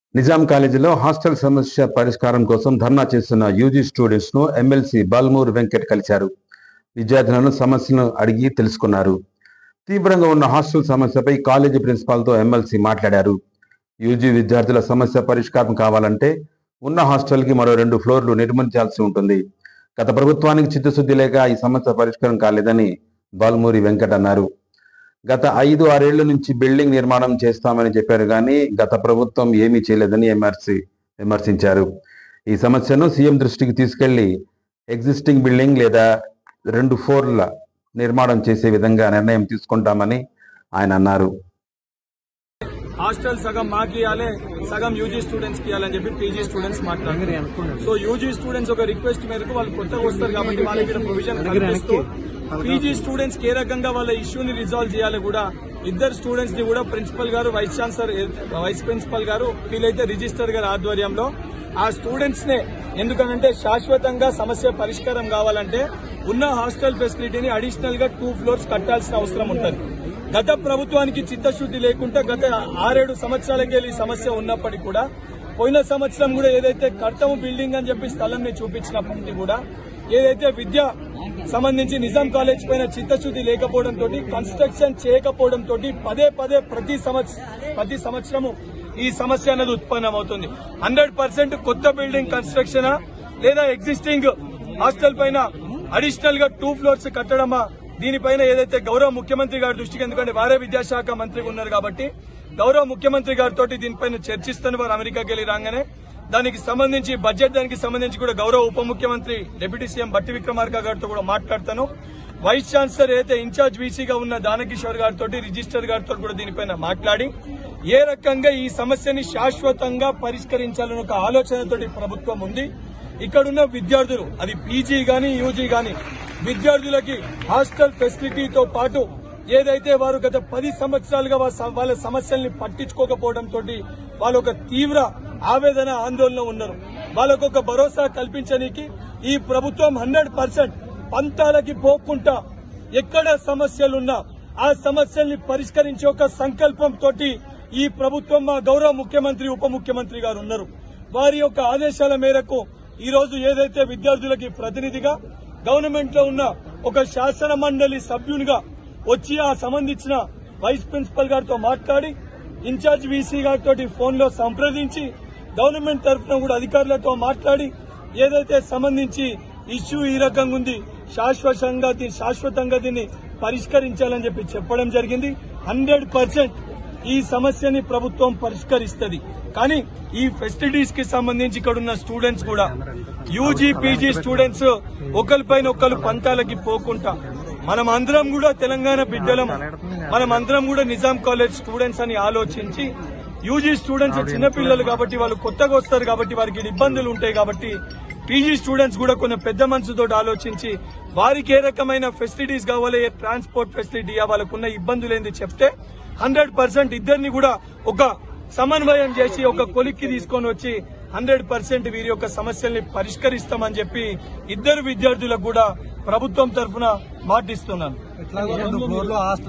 నిజాం కాలేజీలో హాస్టల్ సమస్య పరిష్కారం కోసం ధర్నా చేస్తున్న యూజీ స్టూడెంట్స్ ను ఎమ్మెల్సీ బాల్మూరు వెంకట్ కలిశారు విద్యార్థులను సమస్యలను అడిగి తెలుసుకున్నారు తీవ్రంగా ఉన్న హాస్టల్ సమస్యపై కాలేజీ ప్రిన్సిపాల్తో ఎమ్మెల్సీ మాట్లాడారు యూజీ విద్యార్థుల సమస్య పరిష్కారం కావాలంటే ఉన్న హాస్టల్కి మరో రెండు ఫ్లోర్లు నిర్మించాల్సి ఉంటుంది గత ప్రభుత్వానికి చిత్తశుద్ధి లేక ఈ సమస్య పరిష్కారం కాలేదని బాల్మూరి వెంకట్ అన్నారు గత ఐదు ఆరేళ్ల నుంచి బిల్డింగ్ నిర్మాణం చేస్తామని చెప్పారు కానీ గత ప్రభుత్వం ఏమీ చేయలేదని ఎమ్మెల్సీ విమర్శించారు ఈ సమస్యను సీఎం దృష్టికి తీసుకెళ్లి ఎగ్జిస్టింగ్ బిల్డింగ్ లేదా రెండు ఫ్లోర్ల నిర్మాణం చేసే విధంగా నిర్ణయం తీసుకుంటామని ఆయన అన్నారు హాస్టల్ సగం మాకు ఇవ్వాలి సగం యూజీ స్టూడెంట్స్ కి ఇవ్వాలని చెప్పి పీజీ స్టూడెంట్స్ మాట్లాడుతున్నారు సో యూజీ స్టూడెంట్స్ ఒక రిక్వెస్ట్ మేరకు వాళ్ళు కొత్తగా వస్తారు కాబట్టి వాళ్ళకి ఇక్కడ ప్రొవిజన్ కల్పిస్తూ పీజీ స్టూడెంట్స్ ఏ రకంగా వాళ్ళ ఇష్యూని రిజాల్వ్ చేయాలి కూడా ఇద్దరు స్టూడెంట్స్ ని కూడా ప్రిన్సిపల్ గారు వైస్ ఛాన్సలర్ వైస్ ప్రిన్సిపల్ గారు వీలైతే రిజిస్టర్ గారి ఆధ్వర్యంలో ఆ స్టూడెంట్స్ నే ఎందుకనంటే శాశ్వతంగా సమస్య పరిష్కారం కావాలంటే ఉన్న హాస్టల్ ఫెసిలిటీని అడిషనల్ గా టూ ఫ్లోర్స్ కట్టాల్సిన అవసరం ఉంటుంది గత ప్రభుత్వానికి చిత్తశుద్ది లేకుండా గత ఆరేడు సంవత్సరాలకి ఈ సమస్య ఉన్నప్పటికీ కూడా పోయిన సంవత్సరం కూడా ఏదైతే కర్తము బిల్డింగ్ అని చెప్పి స్థలం చూపించినప్పటికీ కూడా ఏదైతే విద్య సంబంధించి నిజాం కాలేజ్ పైన చిత్తశుద్ది లేకపోవడం తోటి కన్స్ట్రక్షన్ చేయకపోవడం తోటి పదే పదే ప్రతి సంవత్సరం ప్రతి సంవత్సరము ఈ సమస్య అనేది ఉత్పన్నమవుతుంది హండ్రెడ్ పర్సెంట్ కొత్త బిల్డింగ్ కన్స్ట్రక్షన్ లేదా ఎగ్జిస్టింగ్ హాస్టల్ పైన అడిషనల్ గా టూ ఫ్లోర్స్ కట్టడమా దీనిపైన ఏదైతే గౌరవ ముఖ్యమంత్రి గారి దృష్టికి ఎందుకంటే వారే విద్యాశాఖ మంత్రిగా ఉన్నారు కాబట్టి గౌరవ ముఖ్యమంత్రి గారితో దీనిపైన చర్చిస్తున్న వారు అమెరికాకి వెళ్లి రాగానే దానికి సంబంధించి బడ్జెట్ దానికి సంబంధించి కూడా గౌరవ ఉప ముఖ్యమంత్రి డిప్యూటీ సీఎం బట్టి విక్రమార్క గారితో కూడా మాట్లాడతాను వైస్ ఛాన్సలర్ అయితే ఇన్ఛార్జ్ వీసీగా ఉన్న దానకిషోర్ గారితో రిజిస్టర్ గారితో కూడా దీనిపైన మాట్లాడి ఏ రకంగా ఈ సమస్యని శాశ్వతంగా పరిష్కరించాలని ఒక ఆలోచనతోటి ప్రభుత్వం ఉంది ఇక్కడున్న విద్యార్థులు అది పీజీ గాని యూజీ గాని విద్యార్థులకి హాస్టల్ ఫెసిలిటీతో పాటు ఏదైతే వారు గత పది సంవత్సరాలుగా వా- వాళ్ళ సమస్యల్ని పట్టించుకోకపోవడం తోటి వాళ్ళు ఒక తీవ్ర ఆవేదన ఆందోళన ఉన్నారు వాళ్ళకు ఒక భరోసా కల్పించడానికి ఈ ప్రభుత్వం హండ్రెడ్ పర్సెంట్ పంతాలకి పోకుండా ఎక్కడ సమస్యలున్నా ఆ సమస్యల్ని పరిష్కరించే ఒక సంకల్పం తోటి ఈ ప్రభుత్వం మా గౌరవ ముఖ్యమంత్రి ఉప ముఖ్యమంత్రి గారు ఉన్నారు వారి యొక్క ఆదేశాల మేరకు ఈ రోజు ఏదైతే విద్యార్థులకి ప్రతినిధిగా గవర్నమెంట్ లో ఉన్న ఒక శాసన మండలి సభ్యునిగా వచ్చి ఆ సంబంధించిన వైస్ ప్రిన్సిపల్ గారితో మాట్లాడి ఇన్ఛార్జ్ వీసీ గారితో ఫోన్ లో సంప్రదించి గవర్నమెంట్ తరఫున కూడా అధికారులతో మాట్లాడి ఏదైతే సంబంధించి ఇష్యూ ఈ రకంగా ఉంది శాశ్వతంగా దీన్ని శాశ్వతంగా దీన్ని పరిష్కరించాలని చెప్పి చెప్పడం జరిగింది హండ్రెడ్ పర్సెంట్ ఈ సమస్యని ప్రభుత్వం పరిష్కరిస్తుంది కానీ ఈ ఫెసిలిటీస్ కి సంబంధించి ఇక్కడ ఉన్న స్టూడెంట్స్ కూడా యూజీ పీజీ స్టూడెంట్స్ ఒకరిపైన ఒకరు పంతాలకి పోకుండా మనం అందరం కూడా తెలంగాణ బిడ్డలం మనం అందరం కూడా నిజాం కాలేజ్ స్టూడెంట్స్ అని ఆలోచించి యూజీ స్టూడెంట్స్ చిన్నపిల్లలు కాబట్టి వాళ్ళు కొత్తగా వస్తారు కాబట్టి వారికి ఇబ్బందులు ఉంటాయి కాబట్టి పీజీ స్టూడెంట్స్ కూడా కొన్ని పెద్ద మనసుతో ఆలోచించి వారికి ఏ రకమైన ఫెసిలిటీస్ కావాలి ఏ ట్రాన్స్పోర్ట్ ఫెసిలిటీ వాళ్ళకున్న ఇబ్బందులు ఏంది చెప్తే హండ్రెడ్ పర్సెంట్ ఇద్దరిని కూడా ఒక సమన్వయం చేసి ఒక కొలిక్కి తీసుకొని వచ్చి హండ్రెడ్ పర్సెంట్ వీరి యొక్క సమస్యల్ని పరిష్కరిస్తామని చెప్పి ఇద్దరు విద్యార్థులకు కూడా ప్రభుత్వం తరఫున మాటిస్తున్నాను